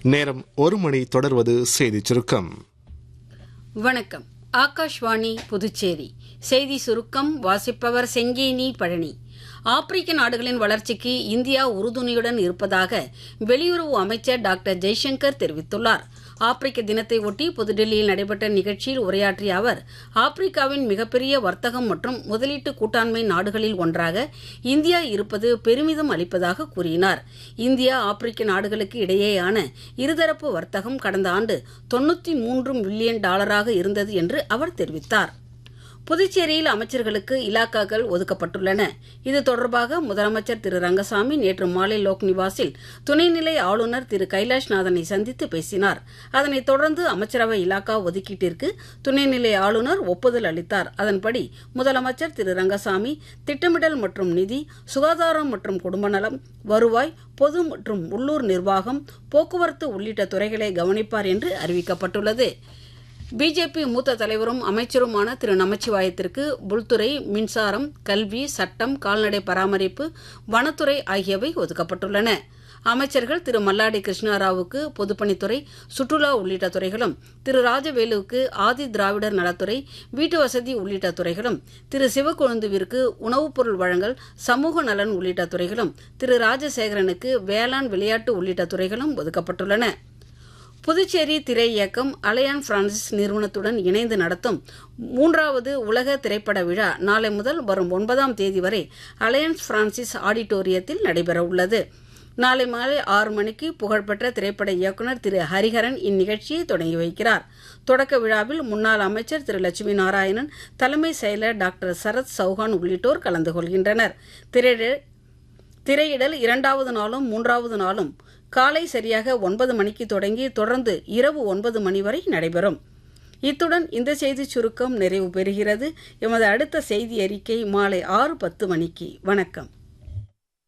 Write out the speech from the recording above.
நேரம் ஒரு மணி தொடர்வது செய்திச் சுருக்கம் வணக்கம் ஆகாஷ்வாணி புதுச்சேரி செய்தி சுருக்கம் வாசிப்பவர் செங்கேனி பழனி ஆப்பிரிக்க நாடுகளின் வளர்ச்சிக்கு இந்தியா உறுதுணையுடன் இருப்பதாக வெளியுறவு அமைச்சர் டாக்டர் ஜெய்சங்கர் தெரிவித்துள்ளார் ஆப்பிரிக்க தினத்தை ஒட்டி புதுடெல்லியில் நடைபெற்ற நிகழ்ச்சியில் உரையாற்றிய அவர் ஆப்பிரிக்காவின் மிகப்பெரிய வர்த்தகம் மற்றும் முதலீட்டு கூட்டாண்மை நாடுகளில் ஒன்றாக இந்தியா இருப்பது பெருமிதம் அளிப்பதாக கூறினார் இந்தியா ஆப்பிரிக்க நாடுகளுக்கு இடையேயான இருதரப்பு வர்த்தகம் கடந்த ஆண்டு தொன்னூத்தி மூன்று மில்லியன் டாலராக இருந்தது என்று அவர் தெரிவித்தார் புதுச்சேரியில் அமைச்சர்களுக்கு இலாக்காக்கள் ஒதுக்கப்பட்டுள்ளன இது தொடர்பாக முதலமைச்சர் திரு ரங்கசாமி நேற்று மாலை லோக் நிவாசில் துணைநிலை ஆளுநர் திரு கைலாஷ்நாதனை சந்தித்து பேசினார் அதனைத் தொடர்ந்து அமைச்சரவை இலாக்கா ஒதுக்கீட்டிற்கு துணைநிலை ஆளுநர் ஒப்புதல் அளித்தார் அதன்படி முதலமைச்சர் திரு ரங்கசாமி திட்டமிடல் மற்றும் நிதி சுகாதாரம் மற்றும் குடும்ப நலம் வருவாய் பொது மற்றும் உள்ளூர் நிர்வாகம் போக்குவரத்து உள்ளிட்ட துறைகளை கவனிப்பார் என்று அறிவிக்கப்பட்டுள்ளது பிஜேபி மூத்த தலைவரும் அமைச்சருமான திரு நமச்சிவாயத்திற்கு உள்துறை மின்சாரம் கல்வி சட்டம் கால்நடை பராமரிப்பு வனத்துறை ஆகியவை ஒதுக்கப்பட்டுள்ளன அமைச்சர்கள் திரு மல்லாடி கிருஷ்ணாராவுக்கு பொதுப்பணித்துறை சுற்றுலா உள்ளிட்ட துறைகளும் திரு ராஜவேலுவுக்கு ஆதி திராவிடர் நலத்துறை வீட்டு வசதி உள்ளிட்ட துறைகளும் திரு சிவக்கொழுந்துவிற்கு உணவுப் பொருள் வழங்கல் சமூக நலன் உள்ளிட்ட துறைகளும் திரு ராஜசேகரனுக்கு வேளாண் விளையாட்டு உள்ளிட்ட துறைகளும் ஒதுக்கப்பட்டுள்ளன புதுச்சேரி திரை இயக்கம் அலையான் பிரான்சிஸ் நிறுவனத்துடன் இணைந்து நடத்தும் மூன்றாவது உலக திரைப்பட விழா நாளை முதல் வரும் ஒன்பதாம் தேதி வரை அலையன்ஸ் பிரான்சிஸ் ஆடிட்டோரியத்தில் நடைபெறவுள்ளது நாளை மாலை ஆறு மணிக்கு புகழ்பெற்ற திரைப்பட இயக்குநர் திரு ஹரிஹரன் இந்நிகழ்ச்சியை தொடங்கி வைக்கிறார் தொடக்க விழாவில் முன்னாள் அமைச்சர் திரு லட்சுமி நாராயணன் தலைமை செயலர் டாக்டர் சரத் சௌஹான் உள்ளிட்டோர் கலந்து கொள்கின்றனர் திரையிடல் இரண்டாவது நாளும் மூன்றாவது நாளும் காலை சரியாக ஒன்பது மணிக்கு தொடங்கி தொடர்ந்து இரவு ஒன்பது மணி வரை நடைபெறும் இத்துடன் இந்த செய்திச் சுருக்கம் நிறைவு பெறுகிறது எமது அடுத்த செய்தி அறிக்கை மாலை ஆறு பத்து மணிக்கு வணக்கம்